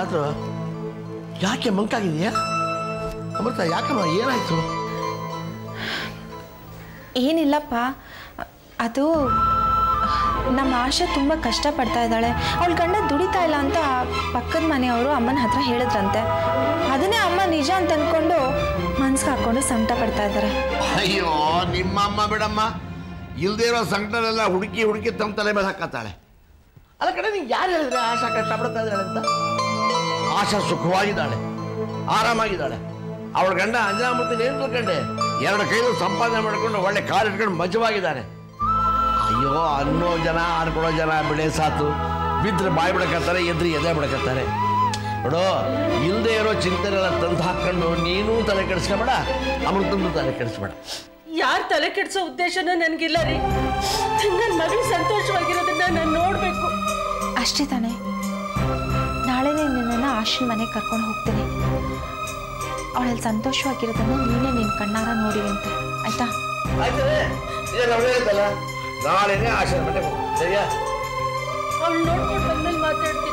ಇಷ್ಟೊತ್ತಾದ್ರೂ ಯಾಕೆ ಮಂಕಾಗಿದೆಯಾ ಅಮೃತ ಯಾಕಮ್ಮ ಏನಾಯ್ತು ಏನಿಲ್ಲಪ್ಪ ಅದು ನಮ್ಮ ಆಶಾ ತುಂಬ ಕಷ್ಟಪಡ್ತಾ ಇದ್ದಾಳೆ ಅವಳ ಗಂಡ ದುಡಿತಾ ಇಲ್ಲ ಅಂತ ಪಕ್ಕದ ಮನೆಯವರು ಅಮ್ಮನ ಹತ್ರ ಹೇಳಿದ್ರಂತೆ ಅದನ್ನೇ ಅಮ್ಮ ನಿಜ ಅಂತ ಅಂದ್ಕೊಂಡು ಮನ್ಸಿಗೆ ಹಾಕ್ಕೊಂಡು ಸಂಕಟ ಪಡ್ತಾ ಇದ್ದಾರೆ ಅಯ್ಯೋ ನಿಮ್ಮಮ್ಮ ಬಿಡಮ್ಮ ಇಲ್ದೇ ಇರೋ ಸಂಕಟನೆಲ್ಲ ಹುಡುಕಿ ಹುಡುಕಿ ತಮ್ಮ ತಲೆ ಮೇಲೆ ಹಾಕತ್ತಾಳೆ ಅಲ್ಲ ಕಡೆ ನೀನು ಯಾರು ಹೇಳಿದ್ರೆ ಆಶಾ ಕಷ್ಟಪಡ್ತಾ ಇದ್ದಾಳೆ ಅಂತ ಆಶಾ ಸುಖವಾಗಿದ್ದಾಳೆ ಆರಾಮಾಗಿದ್ದಾಳೆ ಅವಳ ಗಂಡ ಅಂಜನಾಮೂರ್ತಿ ಏನು ತಿಳ್ಕೊಂಡೆ ಎರಡು ಕೈಲು ಸಂಪಾದನೆ ಮಾಡ್ಕೊಂಡು ಒಳ್ಳೆ ಕಾಲು ಇಟ್ಕೊಂಡು ಮಜವಾಗಿದ್ದಾನೆ ಅಯ್ಯೋ ಅನ್ನೋ ಜನ ಆಡ್ಕೊಳ್ಳೋ ಜನ ಬಿಡೆ ಸಾತು ಬಿದ್ದರೆ ಬಾಯಿ ಬಿಡಕತ್ತಾರೆ ಎದ್ರಿ ಎದೆ ಬಿಡಕತ್ತಾರೆ ನೋಡು ಇಲ್ಲದೆ ಇರೋ ಚಿಂತನೆಲ್ಲ ತಂದು ಹಾಕೊಂಡು ನೀನು ತಲೆ ಕೆಡಿಸ್ಕೊಬೇಡ ಅಮೃತಂದು ತಲೆ ಕೆಡಿಸ್ಬೇಡ ಯಾರ ತಲೆ ಕೆಡ್ಸೋ ಉದ್ದೇಶನೂ ನನಗಿಲ್ಲ ರೀ ನನ್ನ ಮಗಳು ಸಂತೋಷವಾಗಿರೋದನ್ನ ನಾನು ನೋಡಬೇಕು ಅಷ್ಟೇ ತಾನೇ ನಾಳೆನೇ ನಿನ್ನನ್ನು ಆಶನ್ ಮನೆಗೆ ಕರ್ಕೊಂಡು ಹೋಗ್ತೀನಿ ಅವಳಲ್ಲಿ ಸಂತೋಷವಾಗಿರೋದನ್ನ ನೀನೇ ನಿನ್ನ ಕಣ್ಣಾರ ನೋಡಿ ಅಂತ ಆಯ್ತಾ ಆಯ್ತದೆ ಈಗ ನಾವು ಹೇಳಿದ್ದಲ್ಲ ನಾಳೆನೇ ಆಶ್ರಮ ಮನೆಗೆ ಹೋಗು. ಸರಿಯಾ ಅವಳು ನೋಡ್ಕೊಂಡು ಬಂದ್ಮೇಲೆ ಮಾತಾಡ್ತೀನಿ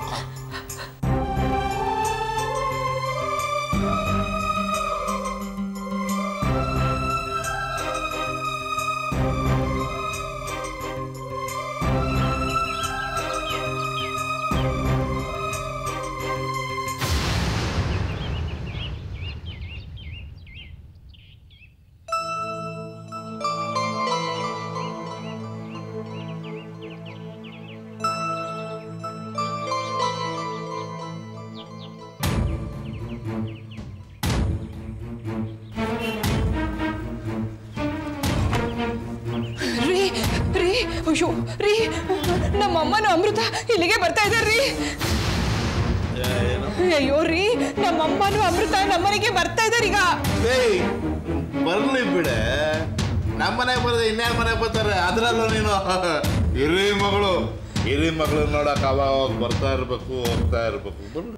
ರೀ ರೀ ಅಯ್ಯೋ ರೀ ನಮ್ಮ ಅಮ್ಮನ ಅಮೃತ ಇಲ್ಲಿಗೆ ಬರ್ತಾ ಇದ್ದಾರ್ರಿ ಅಯ್ಯೋ ರೀ ನಮ್ಮ ಅಮ್ಮನೂ ಅಮೃತ ನಮ್ಮನೆಗೆ ಬರ್ತಾ ಇದಾರೆ ಈಗ ಏಯ್ ಬರ್ಲಿ ಬಿಡೆ ನಮ್ಮ ಮನೆಗೆ ಬರದೆ ಇನ್ಯಾರ ಮನೆಗೆ ಬರ್ತಾರೆ ಅದ್ರಲ್ಲೂ ನೀನು ಹಿರಿ ಮಗಳು ಹಿರಿ ಮಗಳು ನೋಡಕ್ ಅವಾಗ ಅವಾಗ ಬರ್ತಾ ಇರ್ಬೇಕು ಹೋಗ್ತಾ ಇರ್ಬೇಕು ಬರ್ಲಿ.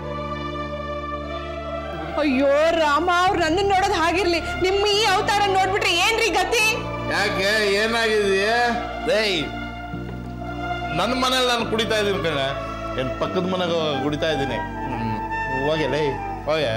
ಅಯ್ಯೋ ರಾಮ ಅವ್ರು ನನ್ನ ನೋಡೋದು ಹಾಗಿರ್ಲಿ ನಿಮ್ಮ ಈ ಅವತಾರ ನೋಡ್ಬಿಟ್ರೆ ಏನ್ರಿ ಗತಿ ಯಾಕೆ ಏನಾಗಿದೆಯೇ ಏಯ್ ನನ್ನ ಮನೇಲಿ ನಾನು ಕುಡಿತಾ ಇದ್ದೀನಿ ಕಣ ಏನ್ ಪಕ್ಕದ ಮನೆಗೆ ಕುಡಿತಾ ಇದ್ದೀನಿ ಹ್ಮ್. ಹೋಗೆ ಲೇ ಹೋಗೆ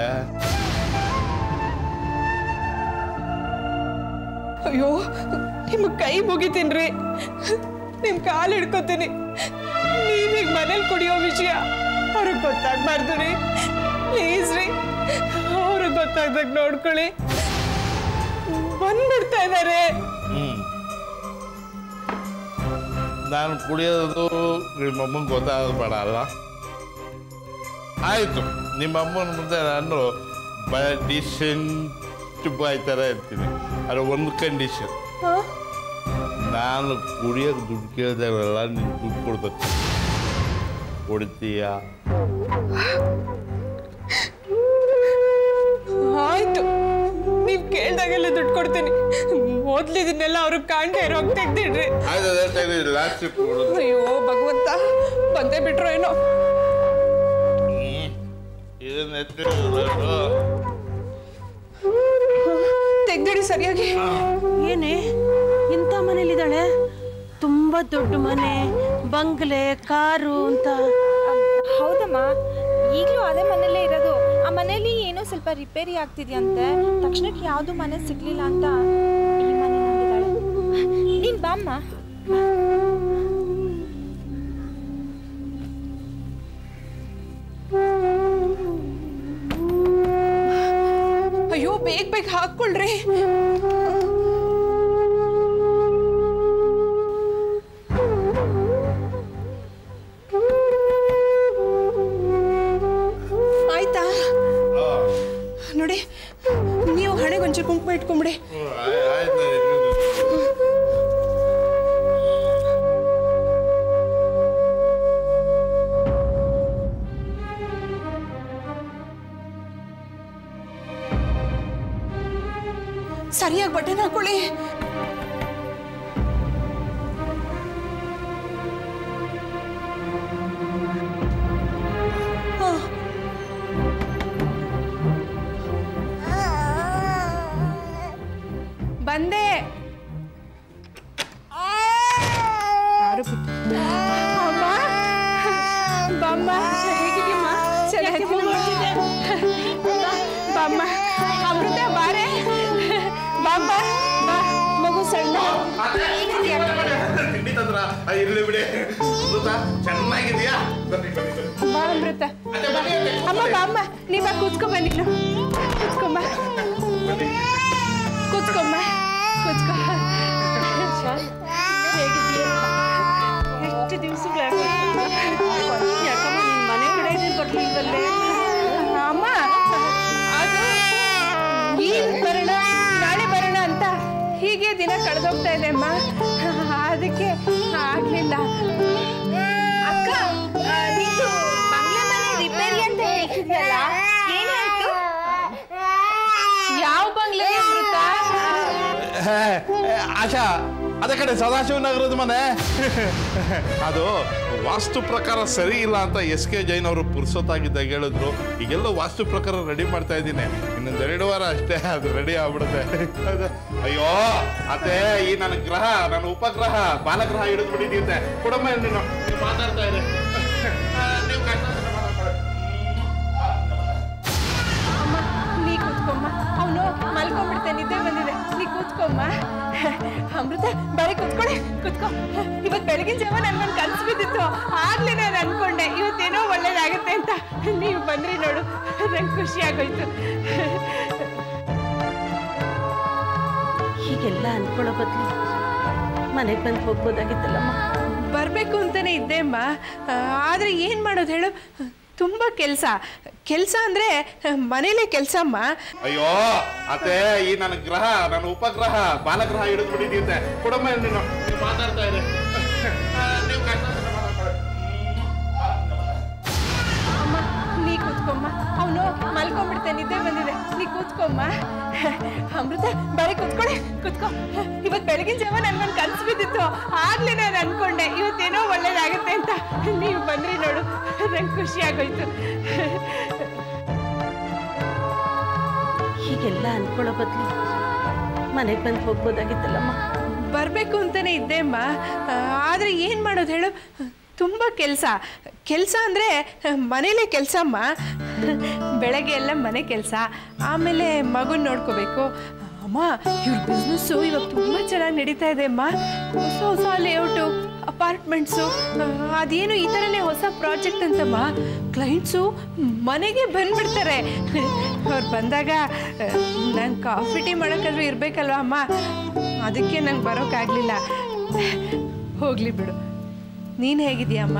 ಅಯ್ಯೋ ನಿಮ್ಮ ಕೈ ಮುಗಿತೀನ್ರಿ ನಿಮ್ ಕಾಲು ಹಿಡ್ಕೊತೀನಿ ನೀವೀಗ ಮನೇಲಿ ಕುಡಿಯೋ ವಿಷಯ ಅವ್ರಿಗೆ ಗೊತ್ತಾಗ್ಬಾರ್ದು ರೀ ಪ್ಲೀಸ್ ರೀ ಅವ್ರಿಗೆ ಗೊತ್ತಾಗ್ದಾಗ ನೋಡ್ಕೊಳ್ಳಿ ಬಂದ್ಬಿಡ್ತಾ ಇದಾರೆ ಹ್ಮ್ ನಾನು ಕುಡಿಯೋದು ನಿಮ್ಮಮ್ಮಂಗೆ ಗೊತ್ತಾಗಬೇಡ ಅಲ್ಲ ಆಯಿತು ನಿಮ್ಮಮ್ಮನ ಮುಂದೆ ನಾನು ಡಿಸೆಂಟ್ ಬಾಯ್ ಥರ ಇರ್ತೀನಿ ಅದು ಒಂದು ಕಂಡೀಷನ್ ನಾನು ಕುಡಿಯೋಕೆ ದುಡ್ಡು ಕೇಳಿದಾಗಲ್ಲ ನೀನು ದುಡ್ಡು ಕೊಡ್ಬೇಕು ಕೊಡ್ತೀಯಾ ಆಯ್ತು ನೀವ್ ಕೇಳ್ದಾಗೆಲ್ಲ ದುಡ್ಡು ಕೊಡ್ತೀನಿ ಮೊದ್ಲು ಇದನ್ನೆಲ್ಲ ಅವ್ರಿಗೆ ಕಾಣ್ದೆ ಇರೋಗ್ ತೆಗ್ದಿಡ್ರಿ ಆಯ್ತು ಅದೇ ಲಾಸ್ಟ್ ಕೊಡೋದು ಅಯ್ಯೋ ಭಗವಂತ ಬಂದೇ ಬಿಟ್ರೋ ಏನೋ ಇದನ್ನ ಎತ್ತಿರೋದು ತೆಗ್ದಿಡಿ ಸರಿಯಾಗಿ ಏನೇ ಇಂಥ ಮನೇಲಿದ್ದಾಳೆ ತುಂಬ ದೊಡ್ಡ ಮನೆ ಬಂಗ್ಲೆ ಕಾರು ಅಂತ ಹೌದಮ್ಮ ಈಗಲೂ ಅದೇ ಮನೆಯಲ್ಲೇ ಇರೋದು ಆ ಮನೇಲಿ ಏನೋ ಸ್ವಲ್ಪ ರಿಪೇರಿ ಆಗ್ತಿದ್ಯಂತೆ ತಕ್ಷಣಕ್ಕೆ ಯಾವುದು ಮನೆ ಸಿಗ್ಲಿಲ್ಲ ಅಂತ ಈ ಮನೆ ನಂಬಿದಾಳೆ ನೀನ್ ಬಾಮ್ಮ ಅಯ್ಯೋ ಬೇಗ ಬೇಗ ಹಾಕೊಳ್ರಿ ಆಯ್ತಾ ನೋಡಿ ನೀವು ಹಣೆಗೆ ಒಂಚೂರು ಕುಂಕುಮ ಇಟ್ಕೊಂಬಿಡಿ ಆಯ್ತು ಸರಿಯಾಗಿ ಬಟನ್ ಹಾಕೊಳ್ಳಿ ಹಾ. ಬಂದೆ ಯಾರು ಕೂತ್- ಅಮ್ಮ ಬಾಮ್ಮ ಹೇಗಿದ್ಯಮ್ಮ ಆ, ಇರ್ಲಿ ಬಿಡಿ ಅಮೃತ ಚೆನ್ನಾಗಿದ್ಯಾ ಬನ್ನಿ ಬನ್ನಿ ಬನ್ನಿ ಬಾ ಅಮೃತ ಅದೇ ಬನ್ನಿ ಅತ್ತೆ. ಅಮ್ಮ ಬಾ ಅಮ್ಮ ನೀವ ಕೂತ್ಕೊಂಬ ನೀನು ಕೂತ್ಕೊಂಬ ಬನ್ನಿ ಕೂತ್ಕೊಂಬ ಕೂತ್ಕೊ ಹೇಗಿದ್ದೀಯ ಎಷ್ಟು ದಿವಸಗಳಾಗೋಯ್ತು ಯಾಕಮ್ಮ ನಿನ್ ಮನೆ ಕಡೆ ಬರ್ಲಿಲ್ವಲ್ಲೇ ಅಮ್ಮ ಅದು ಈಗ ಬರೋಣ ನಾಳೆ ಬರೋಣ ಅಂತ ಹೀಗೆ ದಿನ ಕಳೆದೋಗ್ತಾ ಇದೆ ಅಮ್ಮ ಅದಕ್ಕೆ ಆಗ್ಲಿಲ್ಲ ಅಕ್ಕ ಆ, ನಿಂದು ಬಂಗ್ಲೆ ಮನೆ ರಿಪೇರಿ ಅಂತ ಹೇಳ್ತಿದ್ಯಲ್ಲ ಏನಾಯ್ತು ಯಾವ ಬಂಗ್ಲೆ ಅಮೃತ ಆಶಾ ಅದೇ ಕಡೆ ಸದಾಶಿವ ನಗರದ ಮನೆ ಅದು ವಾಸ್ತು ಪ್ರಕಾರ ಸರಿ ಇಲ್ಲ ಅಂತ ಎಸ್ ಕೆ ಜೈನ್ ಅವರು ಪುರ್ಸೊತ್ತಾಗಿದ್ದಾಗ ಹೇಳಿದ್ರು ಈಗೆಲ್ಲ ವಾಸ್ತು ಪ್ರಕಾರ ರೆಡಿ ಮಾಡ್ತಾ ಇದ್ದೀನಿ ಇನ್ನೊಂದು ಎರಡು ವಾರ ಅಷ್ಟೇ ಅದು ರೆಡಿ ಆಗ್ಬಿಡುತ್ತೆ ಅದು- ಅಯ್ಯೋ ಅದೇ ಈ ನನ್ನ ಗ್ರಹ ನನ್ನ ಉಪಗ್ರಹ ಬಾಲಗ್ರಹ ಹಿಡಿದು ಬಿಟ್ಟಿದ್ದೆ ಕೊಡಮ್ಮ ಇಲ್ಲಿ ನೀನು ನೀವು ಮಾತಾಡ್ತಾ ಇರಿ ನೀವು ಕಷ್ಟ ಅಮ್ಮ ನೀ ಕೂತ್ಕೊಮ್ಮ ಅವನು ಮಲ್ಕೊಂಡ್ಬಿಡ್ತೆ ನಿದ್ದೆ ಬಂದಿದೆ ನೀ ಕೂತ್ಕೊಮ್ಮ ಅಮೃತ ಬರೀ ಕೂತ್ಕೊಳ್ಳಿ ಕೂತ್ಕೊ ಇವತ್ತು ಬೆಳಗಿನ ಜಾವ ನನ್ಗೊಂದು ಕನಸು ಬಿದ್ದಿತ್ತು ಆಗ್ಲೇ ನಾನು ಅನ್ಕೊಂಡೆ ಇವತ್ತೇನೋ ಒಳ್ಳೇದಾಗುತ್ತೆ ಅಂತ ನೀವು ಬಂದ್ರಿ ನೋಡು ನಂಗೆ ಖುಷಿ ಆಗೋಯ್ತು ಹೀಗೆಲ್ಲ ಅನ್ಕೊಳ್ಳೋ ಬದಲು ಮನೆಗೆ ಬಂದು ಹೋಗ್ಬೋದಾಗಿತ್ತಲ್ಲಮ್ಮ ಬರಬೇಕು ಅಂತಾನೆ ಇದ್ದೆ ಅಮ್ಮ ಆದರೆ ಏನು ಮಾಡೋದು ಹೇಳು ತುಂಬ ಕೆಲಸ ಕೆಲಸ ಅಂದರೆ ಮನೇಲೇ ಕೆಲಸ ಅಮ್ಮ ಅಯ್ಯೋ ಅದೇ ಈ ನನ್ನ ಗ್ರಹ ನನ್ನ ಉಪಗ್ರಹ ಬಾಲಗ್ರಹ ಹಿಡಿದು ಬಿಟ್ಟಿದ್ದೆ ಕೊಡಮ್ಮ ಇಲ್ಲಿ ನೀನು ನೀವು ಮಾತಾಡ್ತಾ ಇರಿ ನೀವು ಕಷ್ಟ ಅಮ್ಮ ನೀ ಕೂತ್ಕೊಮ್ಮ ಅವನು ಮಲ್ಕೊಂಡ್ಬಿಡ್ತೆ ನಿದ್ದೆ ಬಂದಿದೆ ನೀ ಕೂತ್ಕೊಮ್ಮ ಅಮೃತ ಬರೀ ಕೂತ್ಕೊಳ್ಳಿ ಕೂತ್ಕೊ ಇವತ್ತು ಬೆಳಗಿನ ಜಾವ ನನ್ಗೊಂದು ಕನಸು ಬಿದ್ದಿತ್ತು ಆಗ್ಲೇ ನಾನು ಅನ್ಕೊಂಡೆ ಇವತ್ತೇನೋ ಒಳ್ಳೇದಾಗುತ್ತೆ ಅಂತ ನೀವು ಬಂದ್ರಿ ನೋಡು ನಂಗೆ ಖುಷಿ ಆಗೋಯ್ತು ಹೀಗೆಲ್ಲ ಅನ್ಕೊಳ್ಳೋ ಬದಲು ಮನೆಗೆ ಬಂದು ಹೋಗ್ಬೋದಾಗಿತ್ತಲ್ಲಮ್ಮ ಬರಬೇಕು ಅಂತಾನೆ ಇದ್ದೆ ಅಮ್ಮ ಆದರೆ ಏನು ಮಾಡೋದು ಹೇಳು ತುಂಬ ಕೆಲಸ ಕೆಲಸ ಅಂದರೆ ಮನೇಲೇ ಕೆಲಸ ಅಮ್ಮ ಬೆಳಗ್ಗೆ ಎಲ್ಲ ಮನೆ ಕೆಲಸ ಆಮೇಲೆ ಮಗುನ ನೋಡ್ಕೋಬೇಕು ಅಮ್ಮ ಇವ್ರ ಬಿಸ್ನೆಸ್ಸು ಇವಾಗ ತುಂಬ ಚೆನ್ನಾಗಿ ನಡೀತಾ ಇದೆ ಅಮ್ಮ ಹೊಸ ಹೊಸ ಲೇಔಟು ಅಪಾರ್ಟ್ಮೆಂಟ್ಸು ಅದೇನು ಈ ಥರನೇ ಹೊಸ ಪ್ರಾಜೆಕ್ಟ್ ಅಂತಮ್ಮ ಕ್ಲೈಂಟ್ಸು ಮನೆಗೆ ಬಂದ್ಬಿಡ್ತಾರೆ ಅವ್ರು ಬಂದಾಗ ನಂಗೆ ಕಾಫಿ ಟೀ ಮಾಡೋಕ್ಕಾದ್ರೂ ಇರಬೇಕಲ್ವ ಅಮ್ಮ ಅದಕ್ಕೆ ನಂಗೆ ಬರೋಕ್ಕಾಗಲಿಲ್ಲ ಹೋಗಲಿ ಬಿಡು ನೀನು ಹೇಗಿದೀಯಮ್ಮ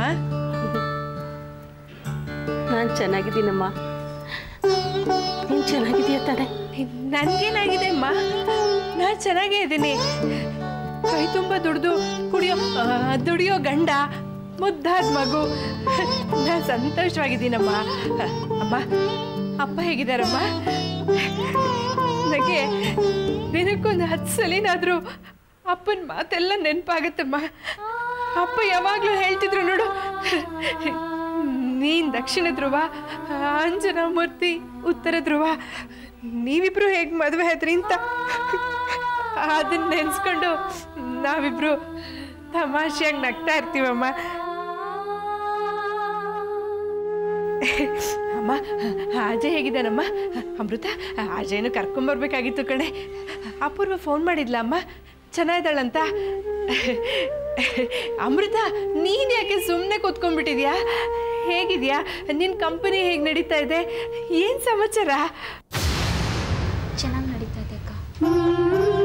ನಾನು ಚೆನ್ನಾಗಿದ್ದೀನಮ್ಮ ನೀನು ಚೆನ್ನಾಗಿದೆಯಾ ತಾನೆ ನನಗೇನಾಗಿದೆ ಅಮ್ಮ ನಾನು ಚೆನ್ನಾಗೇ ಇದ್ದೀನಿ ಕೈ ತುಂಬ ದುಡ್ದು ಕುಡಿಯೋ ಆ, ದುಡಿಯೋ ಗಂಡ ಮುದ್ದಾದ ಮಗು ನಾನು ಸಂತೋಷವಾಗಿದ್ದೀನಮ್ಮ ಅಮ್ಮ ಅಪ್ಪ ಹೇಗಿದ್ದಾರಮ್ಮ ನನಗೆ ದಿನಕ್ಕೊಂದು ಹತ್ತು ಸಲಿನಾದರೂ ಅಪ್ಪನ ಮಾತೆಲ್ಲ ನೆನಪಾಗತ್ತಮ್ಮ ಅಪ್ಪ ಯಾವಾಗಲೂ ಹೇಳ್ತಿದ್ರು ನೋಡು ನೀನು ದಕ್ಷಿಣ ಧ್ರುವ ಅಂಜನಾ ಮೂರ್ತಿ ಉತ್ತರ ಧ್ರುವ ನೀವಿಬ್ರು ಹೇಗೆ ಮದುವೆ ಆದ್ರಿ ಅಂತ ಅದನ್ನ ನೆನೆಸ್ಕೊಂಡು ನಾವಿಬ್ರು ತಮಾಷೆಯಾಗಿ ನಗ್ತಾ ಇರ್ತೀವಮ್ಮ ಅಮ್ಮ ಅಜಯ್ ಹೇಗಿದ್ದಾನಮ್ಮ ಅಮೃತ ಅಜಯ್ನು ಕರ್ಕೊಂಬರ್ಬೇಕಾಗಿತ್ತು ಕಣೆ ಅಪೂರ್ವ ಫೋನ್ ಮಾಡಿದ್ಲ ಅಮ್ಮ ಚೆನ್ನಾಗಿದ್ದಾಳಂತ ಅಮೃತ ನೀನು ಯಾಕೆ ಸುಮ್ಮನೆ ಕೂತ್ಕೊಂಡ್ಬಿಟ್ಟಿದ್ಯಾ ಹೇಗಿದ್ಯಾ ನಿನ್ನ ಕಂಪನಿ ಹೇಗೆ ನಡೀತಾ ಇದೆ ಏನು ಸಮಾಚಾರ ಚೆನ್ನಾಗಿ ನಡೀತಾ ಇದೆ ಅಕ್ಕ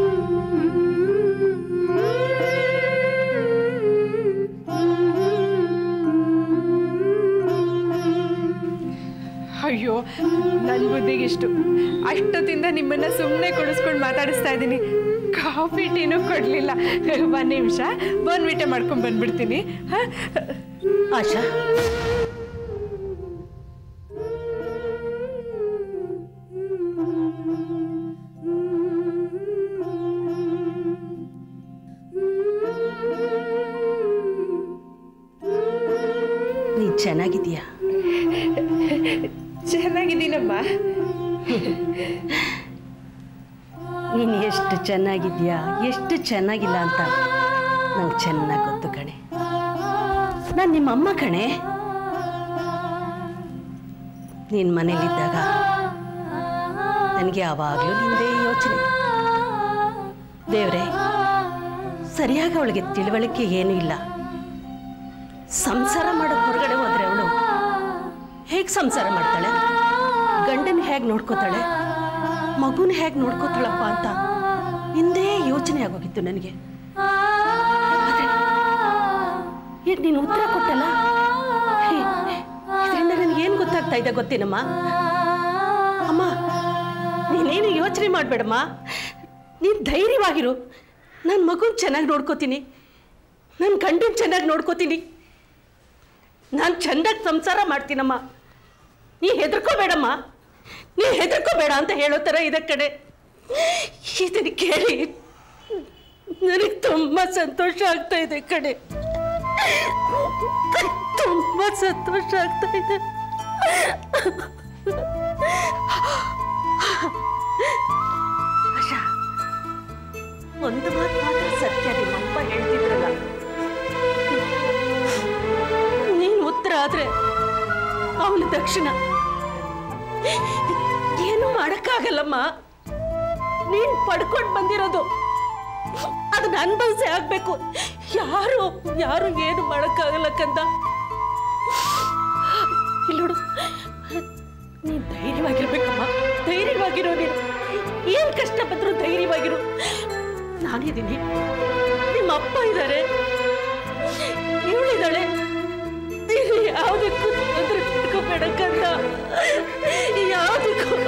ಅಯ್ಯೋ ನನ್ನ ಬುದ್ಧಿಗೆ ಇಷ್ಟು ಅಷ್ಟೊತ್ತಿಂದ ನಿಮ್ಮನ್ನ ಸುಮ್ಮನೆ ಕೊಡಿಸ್ಕೊಂಡು ಮಾತಾಡಿಸ್ತಾ ಇದ್ದೀನಿ ಕಾಫಿ ಟೀನೂ ಕೊಡಲಿಲ್ಲ ಒಂದು ನಿಮಿಷ ಬೋನ್ವಿಟೆ ಮಾಡ್ಕೊಂಡು ಬಂದ್ಬಿಡ್ತೀನಿ ಹಾಂ ಆಶಾ ನೀನು ಚೆನ್ನಾಗಿದೀಯಾ ಚೆನ್ನಾಗಿದ್ದೀನಮ್ಮ ನೀನು ಎಷ್ಟು ಚೆನ್ನಾಗಿದ್ಯಾ ಎಷ್ಟು ಚೆನ್ನಾಗಿಲ್ಲ ಅಂತ ನಂಗೆ ಚೆನ್ನಾಗಿ ಗೊತ್ತು ಕಣೆ ನಾನು ನಿಮ್ಮ ಅಮ್ಮ ಕಣೆ ನೀನು ಮನೇಲಿದ್ದಾಗ ನನಗೆ ಯಾವಾಗಲೂ ನಿಂದೇ ಯೋಚನೆ ದೇವ್ರೆ ಸರಿಯಾಗಿ ಅವಳಿಗೆ ತಿಳುವಳಿಕೆ ಏನೂ ಇಲ್ಲ ಸಂಸಾರ ಮಾಡೋಕೆ ಹೊರಗಡೆ ಹೋದ್ರೆ ಅವಳು ಹೇಗೆ ಸಂಸಾರ ಮಾಡ್ತಾಳೆ ಗಂಡನ ಹೇಗೆ ನೋಡ್ಕೋತಾಳೆ ಮಗುನ ಹೇಗೆ ನೋಡ್ಕೋತಾಳಪ್ಪ ಅಂತ ಹಿಂದೇ ಯೋಚನೆ ಆಗೋಗಿತ್ತು ನನಗೆ ಆದ್ರೆ ಈಗ ನೀನು ಉತ್ತರ ಕೊಟ್ಟಲ್ಲ ಇದರಿಂದ ನನಗೇನು ಗೊತ್ತಾಗ್ತಾ ಇದೆ ಗೊತ್ತೇನಮ್ಮ ಅಮ್ಮ ನೀನೇನು ಯೋಚನೆ ಮಾಡಬೇಡಮ್ಮ ನೀನು ಧೈರ್ಯವಾಗಿರು ನನ್ನ ಮಗುನ ಚೆನ್ನಾಗಿ ನೋಡ್ಕೋತೀನಿ ನನ್ನ ಗಂಡನ ಚೆನ್ನಾಗಿ ನೋಡ್ಕೋತೀನಿ ನಾನು ಚೆಂದಾಗಿ ಸಂಸಾರ ಮಾಡ್ತೀನಮ್ಮ ನೀ ಹೆದರ್ಕೋಬೇಡಮ್ಮ ನೀ ಹೆದರ್ಕೋಬೇಡ ಅಂತ ಹೇಳೋ ಥರ ಇದೆ ಕಡೆ ಇದನ್ನು ಕೇಳಿ ನನಗೆ ತುಂಬ ಸಂತೋಷ ಆಗ್ತಾ ಇದೆ ಕಡೆ ತುಂಬ ಸಂತೋಷ ಆಗ್ತಾ ಇದೆ ಆಶಾ ಒಂದು ಮಾತು ಮಾತ್ರ ಸತ್ಯ ನಿಮ್ಮಪ್ಪ ಹೇಳ್ತಿದ್ರಲ್ಲ ನೀನು ಉತ್ತರ ಆದ್ರೆ ಅವನು ದಕ್ಷಿಣ ಏನು ಮಾಡಕ್ಕಾಗಲ್ಲಮ್ಮ ನೀನ್ ಪಡ್ಕೊಂಡು ಬಂದಿರೋದು ಅದನ್ನ ಅನುಭವಿಸೇ ಆಗ್ಬೇಕು ಯಾರು ಯಾರು ಏನು ಮಾಡಕ್ಕಾಗಲ್ಲ ಕಂದ ಇಲ್ಲೋಡು ನೀನ್ ಧೈರ್ಯವಾಗಿರ್ಬೇಕಮ್ಮ ಧೈರ್ಯವಾಗಿರೋ ನೀನು ಏನ್ ಕಷ್ಟ ಬಂದ್ರು ಧೈರ್ಯವಾಗಿರು ನಾನಿದ್ದೀನಿ ನಿಮ್ಮ ಅಪ್ಪ ಇದ್ದಾರೆ ಇವಳಿದ್ದಾಳೆ ನೀನು ಯಾವುದಕ್ಕೂ ತೊಂದರೆ ಇಟ್ಕೋಬೇಡ ಕಂದ ಯಾವುದಕ್ಕೂ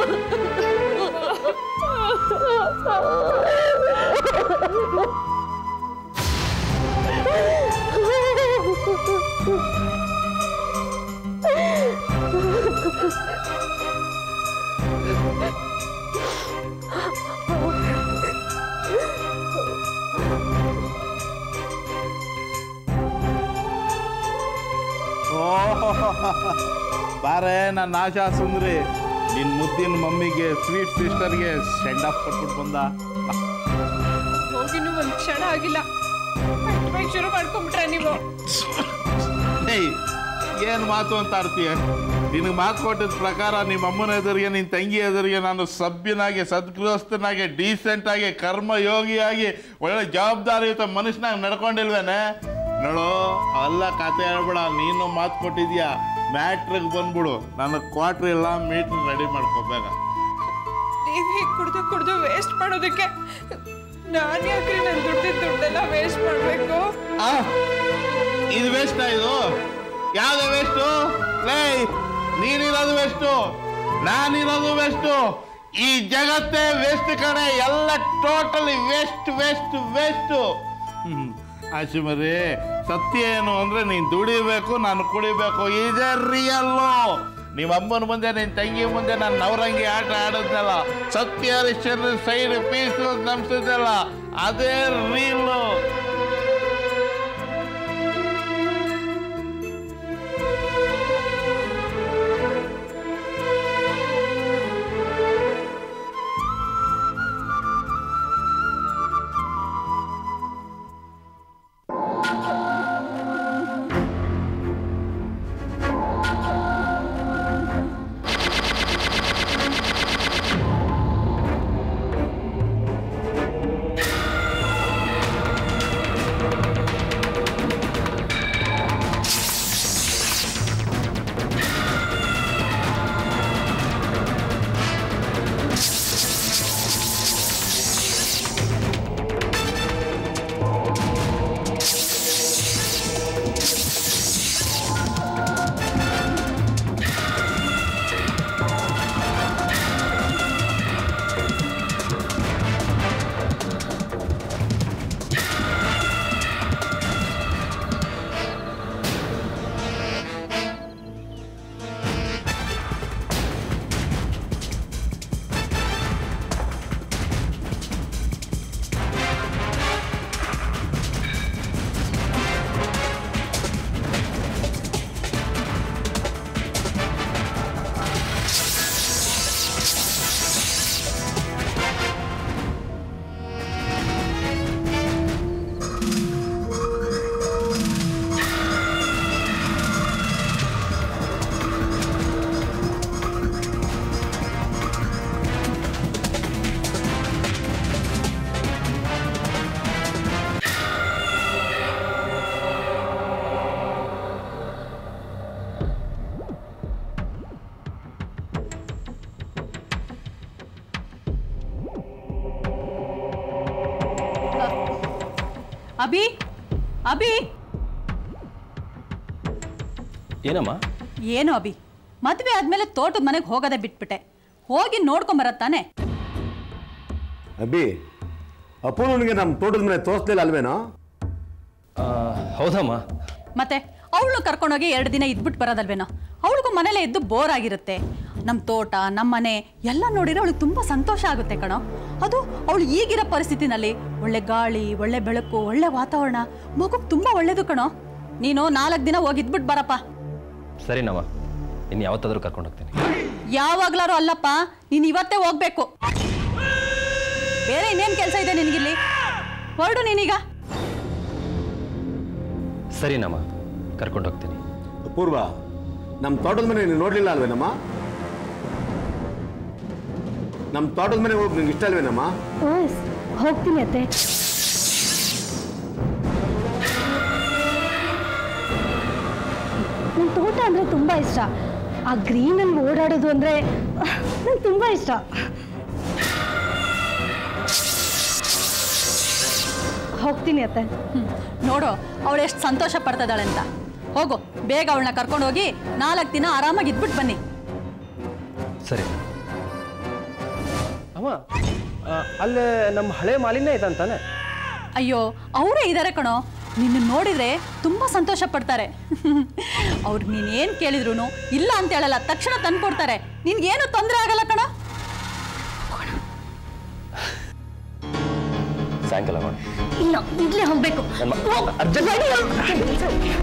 ಬಾರೆ ನನ್ನ ಆಶಾ ಸುಂದ್ರಿ ನಿನ್ ಮುದ್ದಿನ ಮಮ್ಮಿಗೆ ಸ್ವೀಟ್ ಸಿಸ್ಟರ್ಗೆ ಸೆಂಡ್ ಆಫ್ ಕೊಟ್ಬಿಟ್ಟು ಬಂದ ಹೋಗಿನೂ ಒಂದು ಕ್ಷಣ ಆಗಿಲ್ಲ ಕಟ್ಬೇಕು ಶುರು ಮಾಡ್ಕೊಂಬಿಟ್ರೆ ನೀವು ಏಯ್ ಏನು ಮಾತು ಅಂತ ಆಡ್ತೀಯ ನಿನಗೆ ಮಾತು ಕೊಟ್ಟಿದ ಪ್ರಕಾರ ನಿಮ್ಮ ಅಮ್ಮನ ಎದುರಿಗೆ ನಿನ್ನ ತಂಗಿ ಎದುರಿಗೆ ನಾನು ಸಭ್ಯನಾಗಿ ಸದ್ಗೃಹಸ್ಥನಾಗಿ ಡೀಸೆಂಟಾಗಿ ಕರ್ಮಯೋಗಿಯಾಗಿ ಒಳ್ಳೆ ಜವಾಬ್ದಾರಿಯುತ ಮನುಷ್ಯನಾಗಿ ನಡ್ಕೊಂಡಿಲ್ವೇನೆ ನೋಡು ಅಲ್ಲ ಕತೆ ಹೇಳ್ಬೇಡ ನೀನು ಮಾತು ಕೊಟ್ಟಿದ್ಯಾ ಮ್ಯಾಟ್ರಿಗೆ ಬಂದ್ಬಿಡು ನನಗೆ ಕ್ವಾಟ್ರ್ ಇಲ್ಲ ಮೀಟ್ರ್ ರೆಡಿ ಮಾಡ್ಕೋಬೇಕ ನೀವೇ ಕುಡ್ದು ಕುಡ್ದು ವೇಸ್ಟ್ ಮಾಡೋದಕ್ಕೆ ನಾನು ಯಾಕ್ರಿ ನನ್ನ ದುಡ್ಡಿದ ದುಡ್ಡೆಲ್ಲ ವೇಸ್ಟ್ ಮಾಡಬೇಕು ಆ, ಇದು ವೇಸ್ಟ್ ಇದು ಯಾವ್ದು ವೇಸ್ಟು ಲೇ ನೀನಿರೋದು ವೆಸ್ಟು ನಾನಿರೋದು ವೆಸ್ಟು ಈ ಜಗತ್ತೇ ವೆಸ್ಟ್ ಕಣೆ ಎಲ್ಲ ಟೋಟಲಿ ವೆಸ್ಟ್ ವೆಸ್ಟ್ ವೆಸ್ಟ್ ಆಶಿಮರಿ ಸತ್ಯ ಏನು ಅಂದ್ರೆ ನೀನು ದುಡಿಬೇಕು ನಾನು ಕುಡಿಬೇಕು ಇದೇ ರಿಯಲ್ಲು ನಿಮ್ಮ ಅಮ್ಮನ ಮುಂದೆ ನಿನ್ನ ತಂಗಿ ಮುಂದೆ ನಾನು ನವರಂಗಿ ಆಟ ಆಡೋದ್ನಲ್ಲ ಸತ್ಯ ಹರಿಶ್ಚಂದ್ರ ಸೈಡ್ ಪೀಸ್ ನಂಬಿಸಿದ್ನಲ್ಲ ಅದೇ ರೀಲು ಅಭಿ ಅಭಿ ಏನಮ್ಮ ಏನು ಅಭಿ ಮದುವೆ ಆದ್ಮೇಲೆ ತೋಟದ ಮನೆಗೆ ಹೋಗೋದೇ ಬಿಟ್ಬಿಟ್ಟೆ ಹೋಗಿ ನೋಡ್ಕೊಂಬರತ್ತಾನೆ ಅಬ್ಬಿ ಅಪ್ಪನಿಗೆ ನಮ್ಮ ತೋಟದ ಮನೆ ತೋರಿಸ್ಲಿಲ್ಲ ಅಲ್ವೇನೋ ಆ, ಹೌದಮ್ಮ ಮತ್ತೆ ಅವಳು ಕರ್ಕೊಂಡೋಗಿ ಎರಡು ದಿನ ಇದ್ಬಿಟ್ಟು ಬರೋದಲ್ವೇನೋ ಅವಳಿಗೂ ಮನೇಲೆ ಇದ್ದು ಬೋರ್ ಆಗಿರುತ್ತೆ ನಮ್ಮ ತೋಟ ನಮ್ಮ ಮನೆ ಎಲ್ಲ ನೋಡಿದ್ರೆ ಅವಳಿಗೆ ತುಂಬ ಸಂತೋಷ ಆಗುತ್ತೆ ಕಣೋ ಅದು ಅವಳು ಈಗಿರೋ ಪರಿಸ್ಥಿತಿನಲ್ಲಿ ಒಳ್ಳೆ ಗಾಳಿ ಒಳ್ಳೆ ಬೆಳಕು ಒಳ್ಳೆ ವಾತಾವರಣ ಮಗುಗೆ ತುಂಬ ಒಳ್ಳೇದು ಕಣೋ ನೀನು ನಾಲ್ಕು ದಿನ ಹೋಗಿ ಇದ್ಬಿಟ್ಟು ಬರಪ್ಪ ಸರಿನಮ್ಮ ಇನ್ನು ಯಾವತ್ತಾದರೂ ಕರ್ಕೊಂಡು ಹೋಗ್ತೀನಿ ಯಾವಾಗ್ಲಾರು ಅಲ್ಲಪ್ಪ ನೀನು ಇವತ್ತೇ ಹೋಗ್ಬೇಕು ಬೇರೆ ಇನ್ನೇನು ಕೆಲಸ ಇದೆ ನಿನಗಿಲ್ಲಿ ಹೊರಡು ನೀನೀಗ ಸರಿನಮ್ಮ ಕರ್ಕೊಂಡು ಹೋಗ್ತೀನಿ ಪೂರ್ವ ನಮ್ಮ ತೋಟದ ಮನೆ ನೀನು ನೋಡಲಿಲ್ಲ ಅಲ್ವೇನಮ್ಮ ನಮ್ಮ ತೋಟದ ಮನೆಗೆ ಹೋಗಿ ನಿಂಗೆ ಇಷ್ಟ ಅಲ್ವೇನಮ್ಮ ಹೋಗ್ತೀನಿ ಅತ್ತೆ ನನ್ನ ತೋಟ ಅಂದರೆ ತುಂಬ ಇಷ್ಟ ಆ ಗ್ರೀನಲ್ಲಿ ಓಡಾಡೋದು ಅಂದರೆ ನಂಗೆ ತುಂಬ ಇಷ್ಟ ಹೋಗ್ತೀನಿ ಅತ್ತೆ ಹ್ಮ್. ನೋಡು ಅವಳು ಎಷ್ಟು ಸಂತೋಷ ಪಡ್ತಿದ್ದಾಳೆ ಅಂತ ಹೋಗು ಬೇಗ ಅವಳನ್ನ ಕರ್ಕೊಂಡು ಹೋಗಿ ನಾಲ್ಕು ದಿನ ಆರಾಮಾಗಿ ಇದ್ಬಿಟ್ಟು ಬನ್ನಿ ಸರಿ ಅಮ್ಮ ಆ, ಅಲ್ಲೇ ನಮ್ಮ ಹಳೆ ಮಾಲಿನ್ಯ ಇದೆ ಅಂತಾನೆ ಅಯ್ಯೋ ಅವರೇ ಇದ್ದಾರೆ ಕಣೋ ನಿನ್ನ ನೋಡಿದ್ರೆ ತುಂಬ ಸಂತೋಷ ಪಡ್ತಾರೆ ಅವ್ರು ನೀನೇನು ಕೇಳಿದ್ರು ಇಲ್ಲ ಅಂತ ಹೇಳಲ್ಲ ತಕ್ಷಣ ತಂದ್ಕೊಡ್ತಾರೆ ನಿನ್ಗೇನು ತೊಂದರೆ ಆಗಲ್ಲ ಕಣೋ ಸಾಯಂಕಾಲ ಮಾಡಿ ಇಲ್ಲ ಈಗಲೇ ಹೋಗ್ಬೇಕು ನನ್ನ ಮ- ಅರ್ಜೆಂಟ್